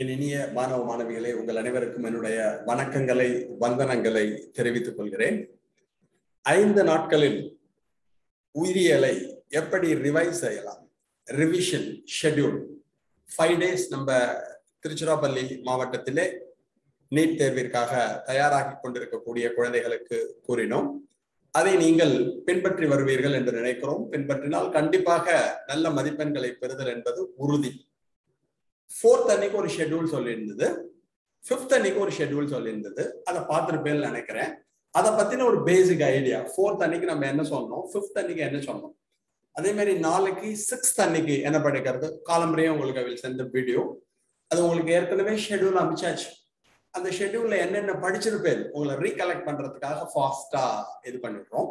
என் இனிய மாணவ மாணவிகளே உங்கள் அனைவருக்கும் என்னுடைய வணக்கங்களை வந்தனங்களை தெரிவித்துக் கொள்கிறேன் ஐந்து நாட்களில் உயிரியலை எப்படி ரிவைஸ் செய்யலாம் ரிவிஷன் ஷெட்யூல் ஃபைவ் டேஸ் நம்ம திருச்சிராப்பள்ளி மாவட்டத்திலே நீட் தேர்விற்காக தயாராகி கொண்டிருக்கக்கூடிய குழந்தைகளுக்கு கூறினோம் அதை நீங்கள் பின்பற்றி வருவீர்கள் என்று நினைக்கிறோம் பின்பற்றினால் கண்டிப்பாக நல்ல மதிப்பெண்களை பெறுதல் என்பது உறுதி ஃபோர்த் அன்னைக்கு ஒரு ஷெட்யூல் சொல்லியிருந்தது ஃபிஃப்த் அன்னைக்கு ஒரு ஷெட்யூல் சொல்லியிருந்தது அதை பார்த்துருப்பேன்னு நினைக்கிறேன் அதை பத்தின ஒரு பேசிக் ஐடியா ஃபோர்த் அன்னைக்கு நம்ம என்ன சொன்னோம் ஃபிஃப்த் அன்னைக்கு என்ன சொன்னோம் அதே மாதிரி நாளைக்கு சிக்ஸ்த் அன்னைக்கு என்ன படிக்கிறது காலம்பரையே உங்களுக்கு வில் சென்ட் வீடியோ அது உங்களுக்கு ஏற்கனவே ஷெட்யூல் அமைச்சாச்சு அந்த ஷெட்யூல்ல என்னென்ன படிச்சிருப்பேன் உங்களை ரீகலெக்ட் பண்றதுக்காக ஃபாஸ்டா இது பண்ணிடுறோம்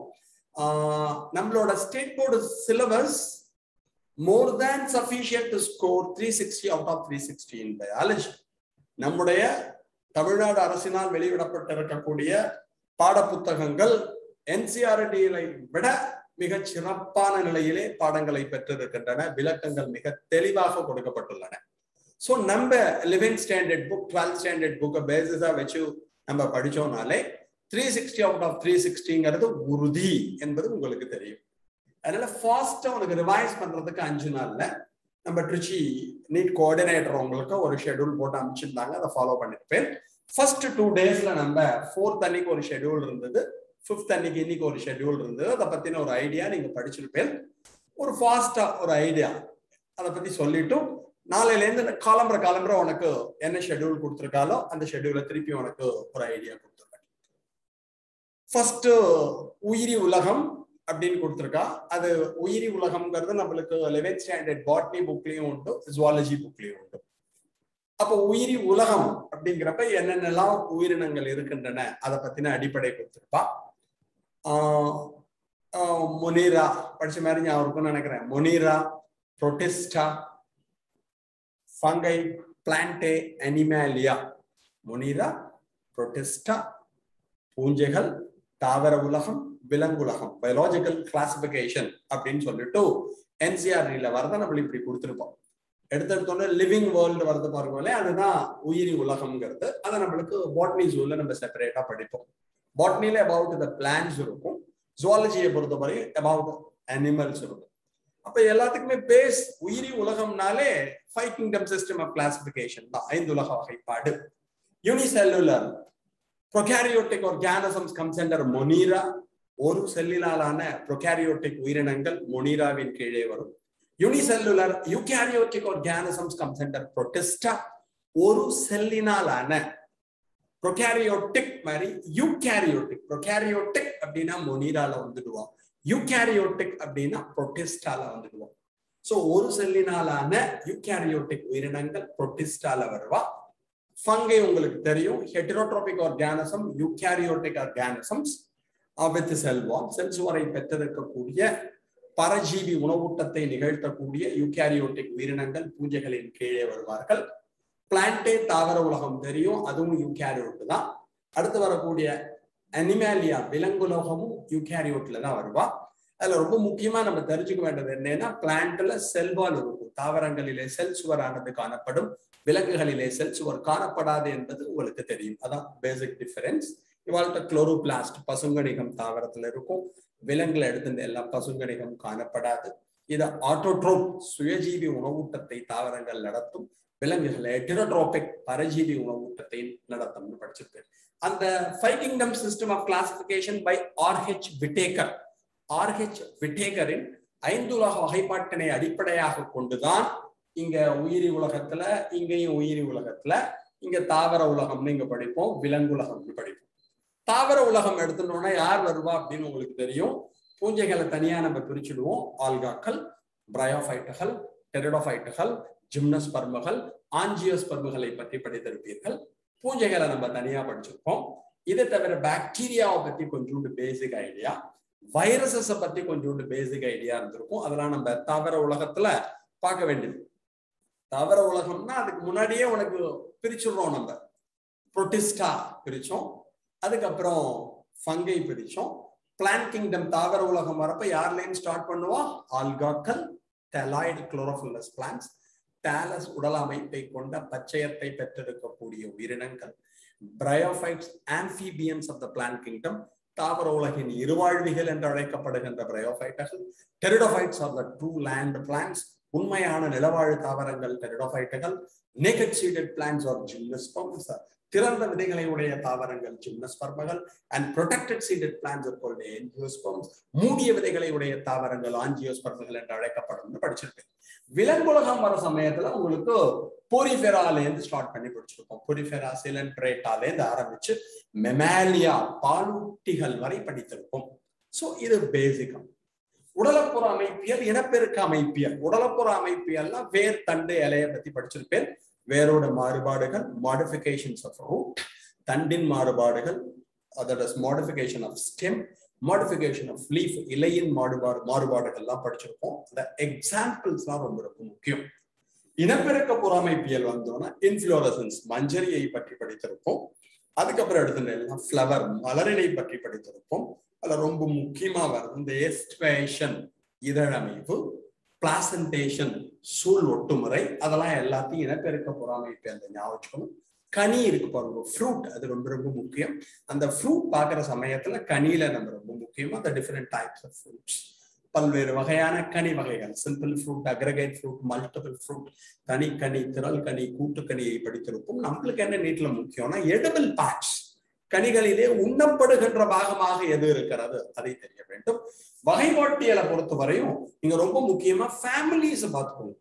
நம்மளோட state board syllabus more than sufficient to score three sixty out of three sixty in biology நம்முடைய தமிழ்நாடு அரசினால் வெளியிடப்பட்டிருக்கக்கூடிய பாடப்புத்தகங்கள் என்சிஆர்டிகளை விட மிக சிறப்பான நிலையிலே பாடங்களை பெற்றிருக்கின்றன விளக்கங்கள் மிக தெளிவாக கொடுக்கப்பட்டுள்ளன ஸோ நம்ம eleventh standard book twelfth standard புக்கை பேசிஸா வச்சு நம்ம படிச்சோம்னாலே three sixty out of three சிக்ஸ்டிங்கிறது உறுதி என்பது உங்களுக்கு தெரியும் அதனால ஃபாஸ்டா உனக்கு ரிவைஸ் பண்றதுக்கு அஞ்சு நாள்ல நம்ம ட்ரிச்சி நீட் கோஆர்டினேட்டர் உங்களுக்கு ஒரு ஷெட்யூல் போட்டு அமைச்சிருந்தாங்க அதை ஃபாலோ பண்ணிருப்பேன் ஃபர்ஸ்ட் டூ டேஸ்ல நம்ம ஃபோர்த் அன்னைக்கு ஒரு ஷெட்யூல் இருந்தது ஃபிஃப்த் அன்னைக்கு இன்னைக்கு ஒரு ஷெட்யூல் இருந்தது அதை பத்தின ஒரு ஐடியா நீங்க படிச்சிருப்பேன் ஒரு ஃபாஸ்டா ஒரு ஐடியா அதை பத்தி சொல்லிட்டு நாளையில இருந்து காலம்புற காலம்புற உனக்கு என்ன ஷெட்யூல் கொடுத்துருக்காலோ அந்த ஷெட்யூலை திருப்பி உனக்கு ஒரு ஐடியா கொடுத்துருக்கேன் ஃபர்ஸ்ட் உயிரி உலகம் அப்படின்னு கொடுத்துருக்கா அது உயிரி உலகம்ங்கிறது நம்மளுக்கு லெவன்த் ஸ்டாண்டர்ட் பாட்னி புக்லயும் உண்டு ஜுவாலஜி புக்லயும் உண்டு அப்போ உயிரி உலகம் அப்படிங்கிறப்ப என்னென்னலாம் உயிரினங்கள் இருக்கின்றன அதை பத்தின அடிப்படை கொடுத்துருப்பா மொனீரா படிச்ச மாதிரி ஞாபகம் இருக்கும்னு நினைக்கிறேன் Monera Protista fungi Plantae Animalia Monera Protista பூஞ்சைகள் தாவர உலகம் விலங்குலகம் பயாலஜிக்கல் கிளாசிபிகேஷன் அப்படின்னு சொல்லிட்டு என்சிஆர்டில வரத நம்ம இப்படி கொடுத்துருப்போம் எடுத்தெடுத்தோன்னே லிவிங் வேர்ல்டு வரது பாருங்களே அதுதான் உயிரி உலகம்ங்கிறது அதை நம்மளுக்கு பாட்னி ஜூல நம்ம செப்பரேட்டா படிப்போம் பாட்னில அபவுட் த பிளான்ஸ் இருக்கும் ஜுவாலஜியை பொறுத்தவரை அபவுட் அனிமல்ஸ் இருக்கும் அப்ப எல்லாத்துக்குமே பேஸ் உயிரி உலகம்னாலே five kingdom system of classification தான் ஐந்து உலக வகைப்பாடு unicellular prokaryotic organisms comes under Monera ஒரு செல்லினாலான ப்ரொகாரியோட்டிக் உயிரினங்கள் மொனீராவின் கீழே வரும் unicellular eukaryotic organisms comes under Protista ஒரு செல்லினாலான ப்ரொகாரியோட்டிக் மாதிரி யூகேரியோட்டிக் ப்ரொகாரியோட்டிக் அப்படின்னா மொனீரால வந்துடுவோம் யூகேரியோட்டிக் அப்படின்னா புரோட்டிஸ்டால வந்துடுவோம் சோ ஒரு செல்லினாலான யூகேரியோட்டிக் உயிரினங்கள் புரோட்டிஸ்டால வருவா ஃபங்கை உங்களுக்கு தெரியும் heterotrophic organism eukaryotic organisms with cell wall செல்சுவரை பெற்றிருக்கக்கூடிய பரஜீவி உணவூட்டத்தை நிகழ்த்தக்கூடிய யூகேரியோட்டிக் உயிரினங்கள் பூஜைகளின் கீழே வருவார்கள் பிளான்டே தாவர உலகம் தெரியும் அதுவும் யூகேரியோட்டு தான் அடுத்து வரக்கூடிய அனிமேலியா விலங்குலோகமும் யூகேரியோட்ல தான் வருவா அதுல ரொம்ப முக்கியமா நம்ம தெரிஞ்சுக்க வேண்டியது என்னன்னா பிளான்ட்ல செல்வால் இருக்கும் தாவரங்களிலே செல் சுவரானது காணப்படும் விலங்குகளிலே செல் சுவர் காணப்படாது என்பது உங்களுக்கு தெரியும் அதான் பேசிக் டிஃபரன்ஸ் இவாள்கிட்ட குளோரோபிளாஸ்ட் பசுங்கணிகம் தாவரத்துல இருக்கும் விலங்குல எடுத்து எல்லா பசுங்கணிகம் காணப்படாது இது ஆட்டோட்ரோப் சுயஜீவி உணவூட்டத்தை தாவரங்கள் நடத்தும் விலங்குகள் எட்டிரோட்ரோபிக் பரஜீவி உணவூட்டத்தை நடத்தும்னு படிச்சிருக்கேன் அந்த five kingdom system of classification by R H Whittaker R H விட்டேக்கரின் ஐந்து உலக வகைப்பாட்டினை அடிப்படையாக கொண்டுதான் இங்க உயிரி உலகத்துல இங்கேயும் உயிரி உலகத்துல இங்க தாவர உலகம்னு இங்க படிப்போம் விலங்குலகம்னு படிப்போம் தாவர உலகம் எடுத்துட்டோம்னா யார் வருவா அப்படின்னு உங்களுக்கு தெரியும் பூஞ்சைகளை தனியா நம்ம பிரிச்சுடுவோம் ஆல்காக்கள் பிரயோஃபைட்டுகள் டெரிடோஃபைட்டுகள் ஜிம்னஸ்பர்மகள் ஆஞ்சியோஸ்பர்மகளை பற்றி படித்திருப்பீர்கள் பூஞ்சைகளை நம்ம தனியா படிச்சிருப்போம் இதை தவிர பாக்டீரியாவை பத்தி கொஞ்சோண்டு பேசிக் ஐடியா வைரஸஸை பத்தி கொஞ்சோண்டு பேசிக் ஐடியா இருந்திருக்கும் அதெல்லாம் நம்ம தாவர உலகத்துல பார்க்க வேண்டியது தாவர உலகம்னா அதுக்கு முன்னாடியே உனக்கு பிரிச்சுடுறோம் நம்ம புரோட்டிஸ்டா பிரிச்சோம் அதுக்கப்புறம் ஃபங்கை பிரிச்சோம் பிளான் கிங்டம் தாவர உலகம் வரப்ப யார்லேயும் ஸ்டார்ட் பண்ணுவோம் ஆல்காக்கள் டெலாய்டு குளோரோஃபில்லஸ் பிளான்ஸ் தாலஸ் உடல் அமைப்பை கொண்ட பச்சையத்தை பெற்றிருக்கக்கூடிய உயிரினங்கள் bryophytes amphibians of the plant kingdom தாவர உலகின் இருவாழ்விகள் என்று அழைக்கப்படுகின்ற பிரயோஃபைட்டுகள் pteridophytes are the true land plants உண்மையான நிலவாழ் தாவரங்கள் டெரிடோஃபைட்டுகள் naked seeded plants are gymnosperms திறந்த விதைகளை உடைய தாவரங்கள் ஜிம்னஸ்பர்மகள் அண்ட் ப்ரொடெக்டட் சீடட் பிளான்ஸ் இருக்கொள்ள என்ஜியோஸ்பம்ஸ் மூடிய விதைகளை உடைய தாவரங்கள் ஆஞ்சியோஸ்பர்மகள் என்று அழைக்கப்படும் படிச்சிருப்பேன் விலங்குலகம் வர சமயத்துல உங்களுக்கு பொரிஃபெராலேருந்து ஸ்டார்ட் பண்ணி படிச்சிருக்கோம் பொரிஃபெரா சிலன்ட்ரேட்டாலேருந்து ஆரம்பிச்சு மெமாலியா பாலூட்டிகள் வரை படித்திருப்போம் சோ இது பேசிக்கம் உடலப்புற அமைப்பியல் இனப்பெருக்க அமைப்பியல் உடலப்புற அமைப்பியல்லாம் வேர் தண்டு இலைய பத்தி படிச்சிருப்பேன் வேரோட மாறுபாடுகள் மாடிஃபிகேஷன்ஸ் ஆஃப் ரூட் தண்டின் மாறுபாடுகள் அதோட modification of stem modification of leaf இலையின் மாறுபாடு மாறுபாடுகள்லாம் படிச்சிருப்போம் அந்த எக்ஸாம்பிள்ஸ்லாம் ரொம்ப ரொம்ப முக்கியம் இனப்பெருக்க புறமைப்பியல் வந்தோம்னா இன்ஃபுளோரசன்ஸ் மஞ்சரியை பற்றி படித்திருப்போம் அதுக்கப்புறம் எடுத்துட்டேன்னா ஃப்ளவர் மலரினை பற்றி படித்திருப்போம் அதுல ரொம்ப முக்கியமா வருது இந்த எஸ்டிவேஷன் இதழமைவு பிளாசன்டேஷன் சூழ் ஒட்டுமுறை அதெல்லாம் எல்லாத்தையும் இனப்பெருக்க பொறாமைப்பு அந்த ஞாபகம் கனி இருக்கு பாருங்க ஃப்ரூட் அது ரொம்ப ரொம்ப முக்கியம் அந்த ஃப்ரூட் பார்க்குற சமயத்துல கனியில நம்ம ரொம்ப முக்கியமா அந்த டிஃப்ரெண்ட் டைப்ஸ் ஆஃப் ஃப்ரூட்ஸ் பல்வேறு வகையான கனி வகைகள் simple fruit aggregate fruit multiple fruit தனி கனி திரள் கனி கூட்டுக்கனியை படித்திருப்போம் நம்மளுக்கு என்ன நீட்ல முக்கியம்னா எடிபிள் பார்ட்ஸ் கனிகளிலே உண்ணப்படுகின்ற பாகமாக எது இருக்கிறது அதை தெரிய வேண்டும் வகைப்பாட்டியலை பொறுத்தவரையும் நீங்க ரொம்ப முக்கியமா ஃபேமிலிஸ் பார்த்துக்கணும்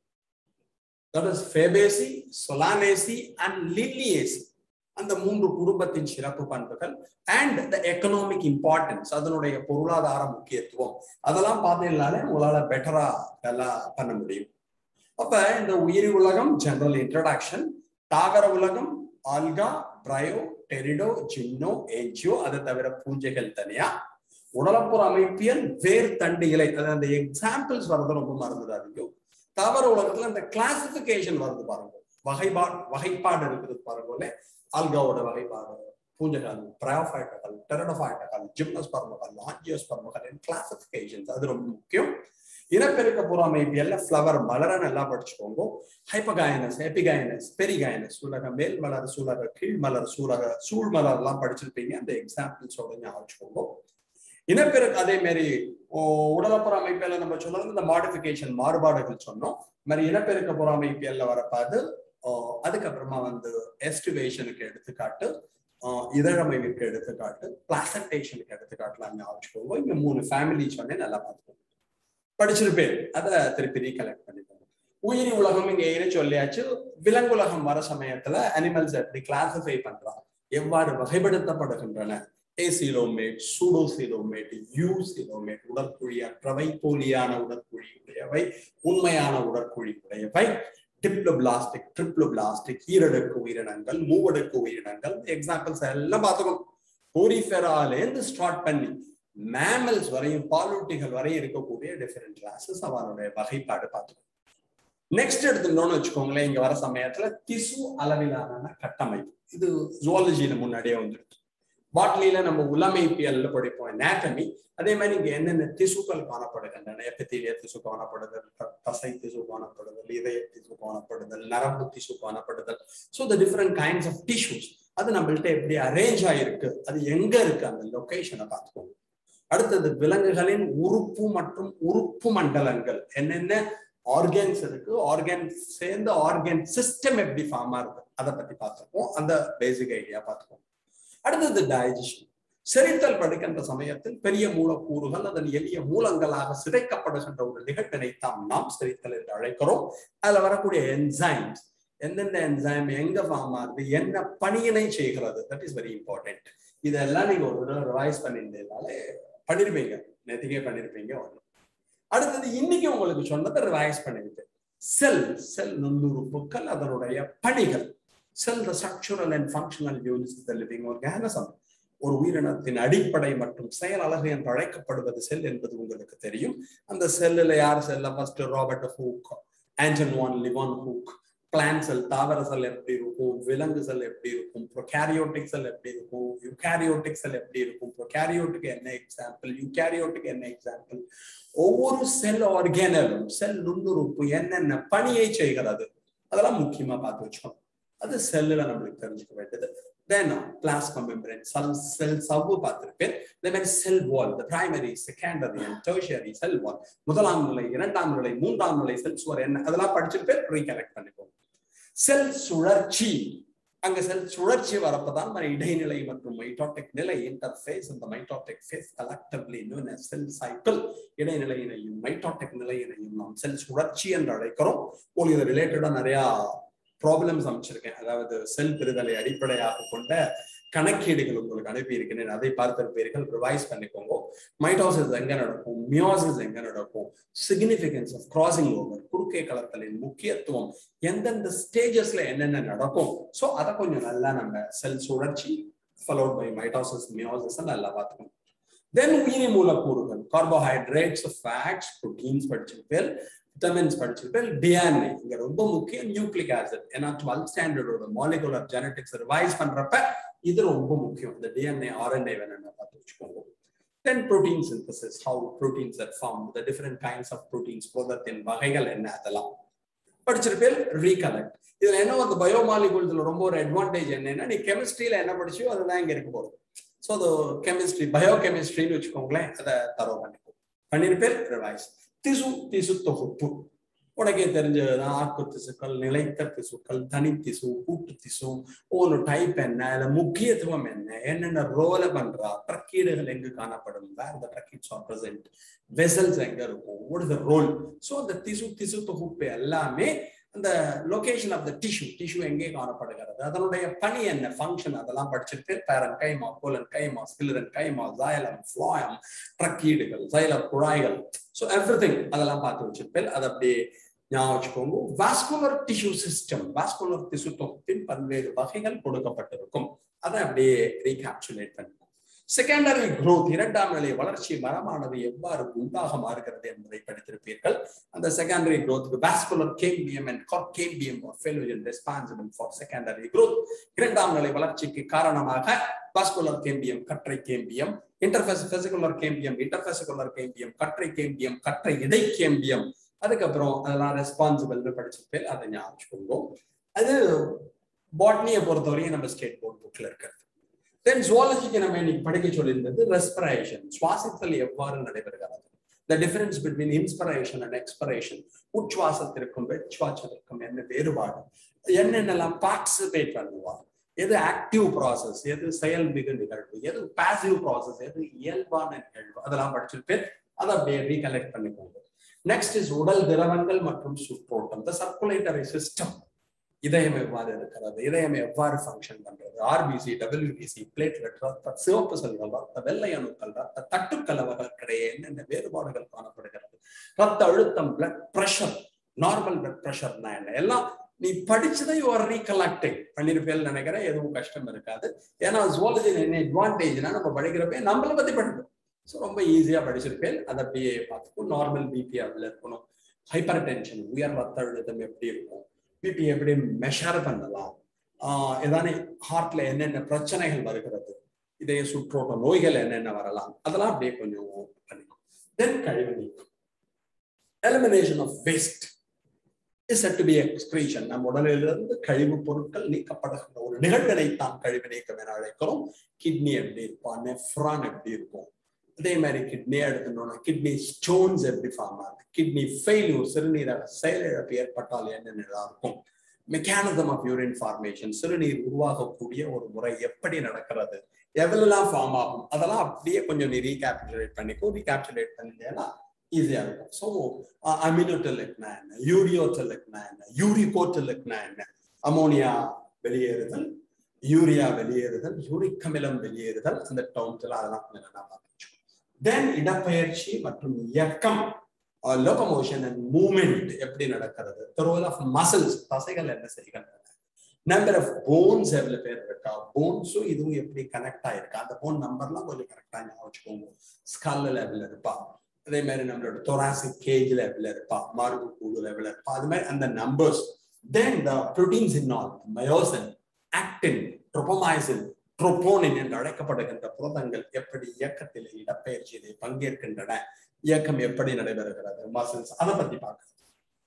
that is Fabaceae Solanaceae and Liliaceae அந்த மூன்று குடும்பத்தின் சிறப்பு பண்புகள் அண்ட் த எக்கனாமிக் இம்பார்ட்டன்ஸ் அதனுடைய பொருளாதார முக்கியத்துவம் அதெல்லாம் பார்த்தீங்கனாலே உங்களால பெட்டரா எல்லாம் பண்ண முடியும் அப்ப இந்த உயிரி உலகம் ஜெனரல் இன்ட்ரடக்ஷன் தாவர உலகம் ஆல்கா பிரயோ டெரிடோ ஜிம்னோ ஏஞ்சியோ அதை தவிர பூஜைகள் தனியா உடலப்புற அமைப்பியல் வேர் தண்டு இலை அதாவது அந்த எக்ஸாம்பிள்ஸ் வர்றது ரொம்ப மறந்துடாதீங்க தாவர உலகத்துல அந்த கிளாசிபிகேஷன் வருது பாருங்க வகைப்பாடு வகைப்பாடு இருக்கிறது பாருங்க ஆல்காவோட வகைப்பாடு பூஞ்சைகள் பிரயோஃபைட்டுகள் டெரடோஃபைட்டுகள் ஜிம்னோஸ்பர்மகள் ஆஞ்சியோஸ்பர்மகள் கிளாசிபிகேஷன்ஸ் அது ரொம்ப முக்கியம் இனப்பெருக்க புறாமைப்பியல்ல ஃப்ளவர் மலர நல்லா படிச்சுக்கோங்க ஹைப்பகாயனஸ் எபிகாயனஸ் பெரிகாயனஸ் சூலக மேல் மலர் சூலக கீழ் மலர் சூலக சூழ் மலர் எல்லாம் படிச்சிருப்பீங்க அந்த எக்ஸாம்பிள்ஸோட ஞாபகம் வச்சுக்கோங்க இனப்பெருக்கு அதே மாதிரி உடலப்புற அமைப்பியல்ல நம்ம சொல்றது இந்த மாடிஃபிகேஷன் மாறுபாடுகள் சொன்னோம் மாதிரி இனப்பெருக்க புற அமைப்பியல்ல வரப்பாது அதுக்கப்புறமா வந்து எஸ்டிவேஷனுக்கு எடுத்துக்காட்டு இதழமைவுக்கு எடுத்துக்காட்டு பிளாசன்டேஷனுக்கு எடுத்துக்காட்டுலாம் ஞாபகம் வச்சுக்கோங்க இங்க மூணு ஃபேமிலி சொன்னேன் நல்லா பார்த்துக்கோங்க படிச்சிருப்பேன் அதை திருப்பி ரீகலெக்ட் பண்ணிக்கோங்க உயிரி உலகம் இங்க ஏன்னு சொல்லியாச்சு விலங்குலகம் வர சமயத்துல அனிமல்ஸ் எப்படி கிளாசிஃபை பண்றாங்க எவ்வாறு வகைப்படுத்தப்படுகின்றன ஏசிலோமேட் சூடோசிலோமேட் யூசிலோமேட் உடற்குழியற்றவை போலியான உடற்குழி உடையவை உண்மையான உடற்குழி உடையவை டிப்ளோபிளாஸ்டிக் ட்ரிப்ளோபிளாஸ்டிக் ஈரடுக்கு உயிரினங்கள் மூவடுக்கு உயிரினங்கள் எக்ஸாம்பிள்ஸ் எல்லாம் பார்த்துக்கணும் கோரிஃபெராலேருந்து ஸ்டார்ட் பண்ணி மேமல்ஸ் வரையும் பாலூட்டிகள் வரையும் இருக்கக்கூடிய டிஃபரெண்ட் கிளாஸஸ் அவனுடைய வகைப்பாடு பார்த்துக்கணும் நெக்ஸ்ட் எடுத்துட்டோம்னு வச்சுக்கோங்களேன் இங்க வர சமயத்துல திசு அளவிலான கட்டமைப்பு இது ஜுவாலஜியில முன்னாடியே வந்துருக்கு பாட்லியில நம்ம உலமைப்பியல்ல படிப்போம் அனாட்டமி அதே மாதிரி இங்க என்னென்ன திசுக்கள் காணப்படுகின்றன எப்பித்தீலிய திசு காணப்படுதல் தசை திசு காணப்படுதல் இதய திசு காணப்படுதல் நரம்பு திசு காணப்படுதல் so the different kinds of tissues அது நம்மள்ட்ட எப்படி அரேஞ்ச் ஆயிருக்கு அது எங்க இருக்கு அந்த லொகேஷனை பார்த்துக்கோங்க அடுத்தது விலங்குகளின் உறுப்பு மற்றும் உறுப்பு மண்டலங்கள் என்னென்ன ஆர்கன்ஸ் இருக்கு ஆர்கன் சேர்ந்த ஆர்கன் சிஸ்டம் எப்படி ஃபார்ம் ஆகுது அதை பத்தி பார்த்துருப்போம் அந்த பேசிக் ஐடியா பார்த்துப்போம் அடுத்தது டைஜஷன் செரித்தல் படுக்கின்ற சமயத்தில் பெரிய மூலக்கூறுகள் அதன் எளிய மூலங்களாக சிதைக்கப்படுகின்ற ஒரு நிகழ்வினை தாம் நாம் செரித்தல் என்று அழைக்கிறோம் அதுல வரக்கூடிய என்சைம்ஸ் எந்தெந்த என்சைம் எங்க ஃபார்ம் ஆகுது என்ன பணியினை செய்கிறது தட் இஸ் வெரி இம்பார்ட்டன்ட் இதெல்லாம் நீங்க ஒரு தடவை ரிவைஸ் பண்ணியிருந்ததுனால பண்ணிருப்பீங்க நேற்றுக்கே பண்ணிருப்பீங்க ஒன்று அடுத்தது இன்னைக்கு உங்களுக்கு சொன்னதை ரிவைஸ் பண்ணிருக்கு செல் செல் நுண்ணுறுப்புகள் அதனுடைய பணிகள் cell the structural and functional units the living organism ஒரு உயிரினத்தின் அடிப்படை மற்றும் செயல் அழகு என்று அழைக்கப்படுவது செல் என்பது உங்களுக்கு தெரியும் அந்த செல்லில் யார் செல்ல first Robert Hooke Anton van Leeuwenhoek plant cell தாவர செல் எப்படி இருக்கும் விலங்கு செல் எப்படி இருக்கும் ப்ரொகேரியோட்டிக் செல் எப்படி இருக்கும் யூகேரியோட்டிக் செல் எப்படி இருக்கும் ப்ரொகேரியோட்டுக்கு என்ன எக்ஸாம்பிள் யூகேரியோட்டுக்கு என்ன எக்ஸாம்பிள் ஒவ்வொரு செல் ஆர்கேனலும் செல் நுண்ணுறுப்பு என்னென்ன பணியை செய்கிறது அதெல்லாம் முக்கியமா பார்த்து வச்சுக்கணும் அது செல்லுல நம்மளுக்கு தெரிஞ்சுக்க வேண்டியது தென் பிளாஸ்மா மெம்பரேன் செல் செல் சவ்வு பார்த்திருப்பேன் இதே மாதிரி cell wall the primary secondary and tertiary cell wall முதலாம் நிலை இரண்டாம் நிலை மூன்றாம் நிலை செல் சுவர் என்ன அதெல்லாம் படிச்சிருப்பேன் ரீகலெக்ட் பண்ணிக்கோங்க செல் சுழற்சி அங்க செல் சுழற்சி வரப்பதான் நம்ம இடைநிலை மற்றும் மைட்டோட்டிக் நிலை இன்டர்ஃபேஸ் இந்த mitotic phase collectively known as cell cycle இடைநிலையினையும் மைட்டோட்டிக் நிலையினையும் நாம் செல் சுழற்சி என்று அழைக்கிறோம் உங்களுக்கு இது ரிலேட்டடா நிறைய ப்ராப்ளம்ஸ் அமைச்சிருக்கேன் அதாவது செல் பெறுதலை அடிப்படையாக கொண்ட கணக்கீடுகள் உங்களுக்கு அனுப்பி இருக்கிறேன் அதை பார்த்திருப்பீர்கள் ரிவைஸ் பண்ணிக்கோங்க மைட்டோசிஸ் எங்க நடக்கும் மியோசிஸ் எங்க நடக்கும் சிக்னிபிகன்ஸ் ஆஃப் கிராசிங் ஓவர் குறுக்கே கலத்தலின் முக்கியத்துவம் எந்தெந்த ஸ்டேஜஸ்ல என்னென்ன நடக்கும் ஸோ அதை கொஞ்சம் நல்லா நம்ம செல் சுழற்சி ஃபாலோட் பை மைட்டோசிஸ் மியோசிஸ் நல்லா பார்த்துக்கணும் தென் உயிரி மூலக்கூறுகள் கார்போஹைட்ரேட்ஸ் ஃபேட்ஸ் ப்ரோட்டீன்ஸ் படிச்சிருப்பேன் விட்டமின்ஸ் படிச்சிருப்பேன் டிஎன்ஏ இங்க ரொம்ப முக்கியம் நியூக்ளிக் ஆசிட் ஏன்னா டுவெல்த் ஸ்டாண்டர்டோட மாலிகுலர் ஜெனட்டிக்ஸ் ரிவைஸ் பண்றப்ப இது ரொம்ப முக்கியம் இந்த டிஎன்ஏ ஆர்என்ஏ வேணும்னு பார்த்து வச்சுக்கோங்க then protein synthesis how proteins are form the different kinds of proteins புரதத்தின் வகைகள் என்ன அதெல்லாம் படிச்சிருப்பேன் ரீகலெக்ட் இதுல என்ன அந்த பயோமாலிகுல்ஸ்ல ரொம்ப ஒரு அட்வான்டேஜ் என்னன்னா நீ கெமிஸ்ட்ரியில என்ன படிச்சியோ அதுதான் இங்க இருக்க போகுது ஸோ அது கெமிஸ்ட்ரி பயோ கெமிஸ்ட்ரின்னு வச்சுக்கோங்களேன் அதை தரவு பண்ணிப்போம் பண்ணிருப்பேன் ரிவைஸ் திசு திசு தொகுப்பு உனக்கே தெரிஞ்சதுதான் ஆக்கு திசுக்கள் நிலைத்த திசுக்கள் தனித்திசு கூட்டு திசு ஒவ்வொரு டைப் என்ன அதுல முக்கியத்துவம் என்ன என்னென்ன ரோல பண்றா ட்ரக்கீடுகள் எங்கு காணப்படும் where the tracheids are present vessels எங்க இருக்கும் what is the role so அந்த திசு திசு தொகுப்பு எல்லாமே அந்த location of the tissue tissue எங்கே காணப்படுகிறது அதனுடைய பணி என்ன ஃபங்க்ஷன் அதெல்லாம் படிச்சிருக்கு parenchyma collenchyma sclerenchyma xylem phloem ட்ரக்கீடுகள் ஜைலம் குழாய்கள் ஸோ எவ்ரி திங் அதெல்லாம் பார்த்து வச்சிருப்பேன் அதை அப்படியே ஞாபகம் வச்சுக்கோங்க வாஸ்குலர் டிஷ்யூ சிஸ்டம் வாஸ்குலர் திசு தொகுப்பின் பல்வேறு வகைகள் கொடுக்கப்பட்டிருக்கும் அதை அப்படியே ரீகேப்சுலேட் பண்ணுவோம் செகண்டரி growth இரண்டாம் நிலை வளர்ச்சி மரமானது எவ்வாறு உண்டாக மாறுகிறது என்பதை படித்திருப்பீர்கள் அந்த secondary growth vascular cambium and cambium phellogen responsible for secondary growth இரண்டாம் நிலை வளர்ச்சிக்கு காரணமாக வாஸ்குலர் கேம்பியம் கற்றை cambium interfascicular cambium interfascicular cambium கற்றை கேம்பியம் கற்றை இடை கேம்பியம் அதுக்கப்புறம் அதெல்லாம் ரெஸ்பான்சிபிள்னு படிச்சிருப்பேன் அதை ஞாபகம் அது பாட்னியை பொறுத்தவரையும் நம்ம ஸ்டேட் போர்ட் புக்ல இருக்கிறது தென் ஜுவாலஜிக்கு நம்ம இன்னைக்கு படிக்க சொல்லியிருந்தது ரெஸ்பிரேஷன் சுவாசத்தில் எவ்வாறு நடைபெறுகிறது the difference between inspiration and expiration உட்சுவாசத்திற்கும் வெட்சுவாசத்திற்கும் என்ன வேறுபாடு என்னென்னலாம் பார்ட்டிசிபேட் பண்ணுவார் எது ஆக்டிவ் ப்ராசஸ் எது செயல் மிகு நிகழ்வு எது பாசிவ் ப்ராசஸ் எது இயல்பான நிகழ்வு அதெல்லாம் படிச்சிருப்பேன் அதை அப்படியே ரீகலெக்ட் பண்ணிக்கோங்க நெக்ஸ்ட் இஸ் உடல் திரவங்கள் மற்றும் சுற்றோட்டம் த சர்க்குலேட்டரி சிஸ்டம் இதயம் எவ்வாறு இருக்கிறது இதயம் எவ்வாறு ஃபங்க்ஷன் பண்றது ஆர்பிசி டபிள்யூபிசி பிளேட்லெட் ரத்த சிவப்பு செல்கள் ரத்த வெள்ளை அணுக்கள் ரத்த தட்டுக்கலவர்களுக்கிடையே என்னென்ன வேறுபாடுகள் காணப்படுகிறது ரத்த அழுத்தம் பிளட் ப்ரெஷர் நார்மல் பிளட் ப்ரெஷர்னா என்ன எல்லாம் நீ படிச்சதை யுவர் ரீகலெக்டிங் பண்ணிருப்பேன்னு நினைக்கிறேன் எதுவும் கஷ்டம் இருக்காது ஏன்னா ஜுவாலஜி என்ன அட்வான்டேஜ்னா நம்ம படிக்கிறப்ப நம்மளை பத்தி படிப்போம் ஸோ ரொம்ப ஈஸியா படிச்சிருப்பேன் அதை அப்படியே பார்த்துக்கும் நார்மல் பிபி அதில் இருக்கணும் ஹைப்பர் டென்ஷன் உயர் ரத்த அழுத்தம் எப்படி இருக்கும் பிபி எப்படி மெஷர் பண்ணலாம் ஆஹ் ஏதானே ஹார்ட்ல என்னென்ன பிரச்சனைகள் வருகிறது இதய சுற்றோட்ட நோய்கள் என்னென்ன வரலாம் அதெல்லாம் அப்படியே கொஞ்சம் பண்ணிக்கும் தென் கழிவு நீக்கம் elimination of waste is to be excretion நம் உடலிலிருந்து கழிவு பொருட்கள் நீக்கப்படுகின்ற ஒரு நிகழ்வினை தான் கழிவு நீக்கம் என அழைக்கிறோம் கிட்னி எப்படி இருப்பான் நெஃப்ரான் எப்படி இருக்கும் அதே மாதிரி கிட்னி எடுத்துட்டோம்னா கிட்னி ஸ்டோன்ஸ் எப்படி ஃபார்ம் ஆகுது கிட்னி ஃபெயில்யூர் சிறுநீரக செயலிழப்பு ஏற்பட்டால் என்னென்னலாம் இருக்கும் மெக்கானிசம் ஆஃப் யூரின் ஃபார்மேஷன் சிறுநீர் உருவாகக்கூடிய ஒரு முறை எப்படி நடக்கிறது எவ்வளவுலாம் ஃபார்ம் ஆகும் அதெல்லாம் அப்படியே கொஞ்சம் நீ ரீகேப்சுலேட் பண்ணிக்கோ ரீகேப்சுலேட் பண்ணிட்டேன்னா ஈஸியா இருக்கும் ஸோ அமினோட்டெலிக்னா என்ன யூரியோட்டெலிக்னா என்ன யூரிகோட்டெலிக்னா என்ன அமோனியா வெளியேறுதல் யூரியா வெளியேறுதல் யூரிக் அமிலம் வெளியேறுதல் அந்த டவுன்ஸ்ல அதெல்லாம் கொஞ்சம் நல்லா பார்த்துச்சு தென் இடப்பெயர்ச்சி மற்றும் இயக்கம் லோகமோஷன் அண்ட் மூமெண்ட் எப்படி நடக்கிறது ரோல் ஆஃப் மசில்ஸ் தசைகள் என்ன செய்கின்றன நம்பர் ஆஃப் போன்ஸ் எவ்வளவு பேர் இருக்கா போன்ஸும் இதுவும் எப்படி கனெக்ட் ஆயிருக்கா அந்த போன் நம்பர்லாம் கொஞ்சம் கரெக்டா ஞாபகம் வச்சுக்கோங்க ஸ்கல் லெவல் இருப்பா அதே மாதிரி நம்மளோட தொராசிக் கேஜ் லெவல் இருப்பா மார்பு கூடு லெவல் இருப்பா அது மாதிரி அந்த numbers then the proteins in all myosin actin tropomyosin troponin என்று அழைக்கப்படுகின்ற புரதங்கள் எப்படி இயக்கத்தில் இடப்பெயர்ச்சியிலே பங்கேற்கின்றன இயக்கம் எப்படி நடைபெறுகிறது மசில்ஸ் அதை பத்தி பார்க்கறது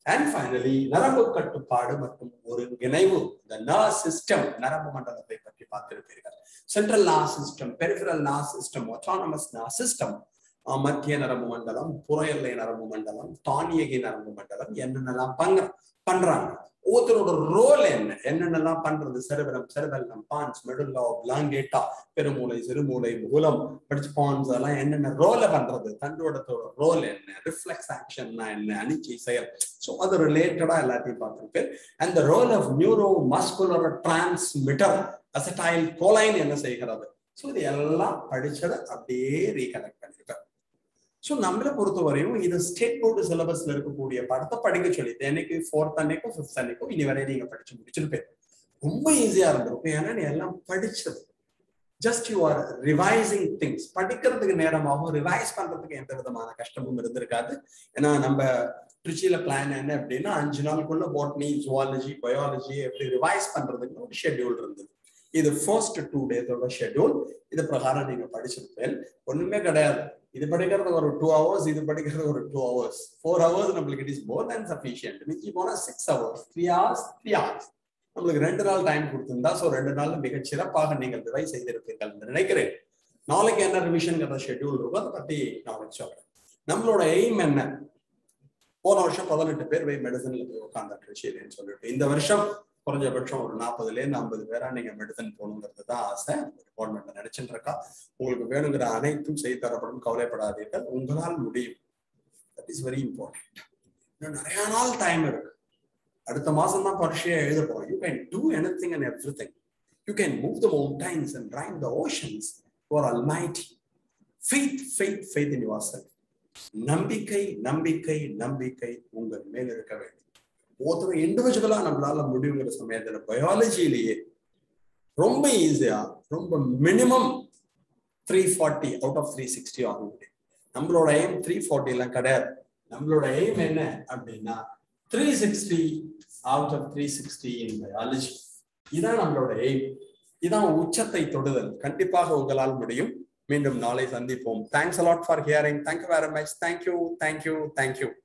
அண்ட் ஃபைனலி நரம்பு கட்டுப்பாடு மற்றும் ஒருங்கிணைவு இந்த நர்வ் சிஸ்டம் நரம்பு மண்டலத்தை பற்றி பார்த்திருப்பீர்கள் central nerve system peripheral nerve system autonomous nerve system மத்திய நரம்பு மண்டலம் புற எல்லை நரம்பு மண்டலம் தானியகி நரம்பு மண்டலம் என்னென்னலாம் பண்ற பண்றாங்க ஒவ்வொருத்தரோட ரோல் என்ன என்னென்னலாம் பண்றது செருவரம் செருவெல்லம் பான்ஸ் மெடுல்லா பிளாங்கேட்டா பெருமூளை சிறுமூளை மூலம் படிச்சு பான்ஸ் எல்லாம் என்னென்ன ரோலை பண்றது தண்டுவடத்தோட ரோல் என்ன ரிஃப்ளெக்ஸ் ஆக்ஷன்னா என்ன அணிச்சை செயல் ஸோ அது ரிலேட்டடா எல்லாத்தையும் பார்த்துருப்பேன் and the role of neuromuscular transmitter acetylcholine என்ன செய்கிறது ஸோ இது எல்லாம் படிச்சதை அப்படியே ரீகலெக்ட் பண்ணிருப்பேன் ஸோ நம்மளை பொறுத்தவரையும் இது ஸ்டேட் போர்டு சிலபஸ்ல இருக்கக்கூடிய படத்தை படிக்க சொல்லி என்னைக்கு ஃபோர்த் அன்னைக்கும் ஃபிஃப்த் அன்னைக்கும் இனி வரை நீங்க படிச்சு முடிச்சிருப்பேன் ரொம்ப ஈஸியா இருந்திருக்கும் ஏன்னா நீ எல்லாம் படிச்சது just you are revising things படிக்கிறதுக்கு நேரமாகவும் ரிவைஸ் பண்றதுக்கு எந்த விதமான கஷ்டமும் இருந்திருக்காது ஏன்னா நம்ம திருச்சியில பிளான் என்ன அப்படின்னா அஞ்சு நாளுக்குள்ள பாட்னி ஜுவாலஜி பயாலஜி எப்படி ரிவைஸ் பண்றதுக்கு ஒரு ஷெட்யூல் இருந்தது இது ஃபர்ஸ்ட் டூ டேஸோட ஷெட்யூல் இது பிரகாரம் நீங்க படிச்சிருப்பேன் ஒண்ணுமே கிடையாது இது படிக்கிறது ஒரு டூ ஹவர்ஸ் இது படிக்கிறது ஒரு டூ ஹவர்ஸ் ஃபோர் ஹவர்ஸ் நம்மளுக்கு it is more than sufficient மிஞ்சி போனா six hours three hours three hours நம்மளுக்கு ரெண்டு நாள் டைம் கொடுத்திருந்தா ஸோ ரெண்டு நாள் மிகச் சிறப்பாக நீங்கள் ரிவைஸ் செய்திருப்பீர்கள் என்று நினைக்கிறேன் நாளைக்கு என்ன ரிவிஷன்ங்கிற ஷெட்யூல் இருக்கோ அதை பத்தி நான் சொல்றேன் நம்மளோட எய்ம் என்ன போன வருஷம் பதினெட்டு பேர் போய் மெடிசன்ல போய் உட்காந்துட்டு ரிஷியன்னு சொல்லிட்டு இந்த வருஷம் குறைஞ்சபட்சம் ஒரு நாற்பதுல இருந்து ஐம்பது பேரா நீங்க மெடிசன் போகணுங்கிறது தான் ஆசை டிபார்ட்மெண்ட் நினைச்சுட்டு இருக்கா உங்களுக்கு வேணுங்கிற அனைத்தும் செய்து தரப்படும் கவலைப்படாதீர்கள் உங்களால் முடியும் தட் இஸ் வெரி இம்பார்ட்டன்ட் இன்னும் நிறைய நாள் டைம் இருக்கு அடுத்த மாசம் தான் பரீட்சையை எழுத போறோம் you can do anything and everything you can move the mountains and rain the oceans for almighty faith faith faith in yourself நம்பிக்கை நம்பிக்கை நம்பிக்கை உங்கள் மேல் இருக்க வேண்டும் ஒருத்தர் இண்டிவிஜுவலா நம்மளால முடியுங்கிற சமயத்துல பயாலஜிலேயே ரொம்ப ஈஸியா ரொம்ப minimum three forty out of three sixty ஆக முடியும் நம்மளோட எய்ம் த்ரீ ஃபார்ட்டி எல்லாம் கிடையாது நம்மளோட எய்ம் என்ன அப்படின்னா three sixty out of three sixty in biology இதான் நம்மளோட எய்ம் இதான் உச்சத்தை தொடுதல் கண்டிப்பாக உங்களால் முடியும் மீண்டும் நாளை சந்திப்போம் thanks a lot for hearing thank you very much thank you thank you thank you